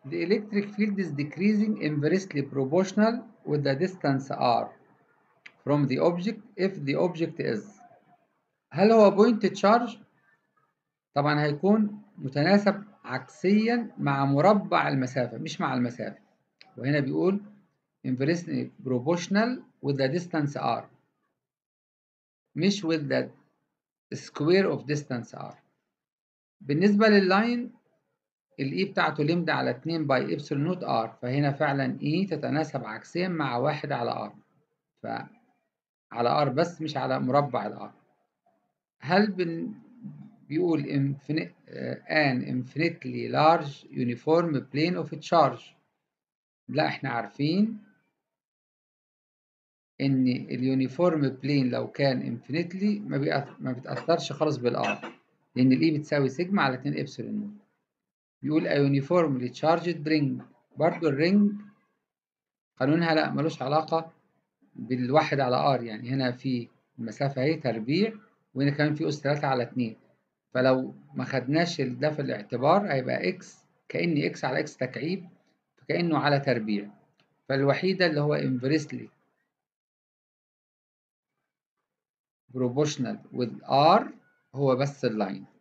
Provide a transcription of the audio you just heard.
The electric field is decreasing inversely proportional with the distance r from the object if the object is هل هو point charge؟ طبعا هيكون متناسب عكسيا مع مربع المسافة مش مع المسافة وهنا بيقول inversely proportional with the distance r مش with the square of distance r بالنسبة لللاين الاي بتاعته لمدة على 2 باي ابسلون نوت ار فهنا فعلا اي تتناسب عكسيا مع واحد على ار ف على ار بس مش على مربع الار هل بن بيقول infinite, uh, an infinitely large uniform plane of charge لا احنا عارفين ان اليونيفورم بلين لو كان انفينيتلي ما, بيأث... ما بتأثرش خالص بالار لان الاي بتساوي سيجما على 2 ابسلون نوت بيقول a uniformly charged ring برضو الرينج قانونها لا ملوش علاقة بالواحد على ار يعني هنا في المسافة اهي تربيع وهنا كمان في أس 3 على 2 فلو ما خدناش ده في الاعتبار هيبقى اكس كأن اكس على اكس تكعيب فكأنه على تربيع فالوحيدة اللي هو inversely proportional with r هو بس اللاين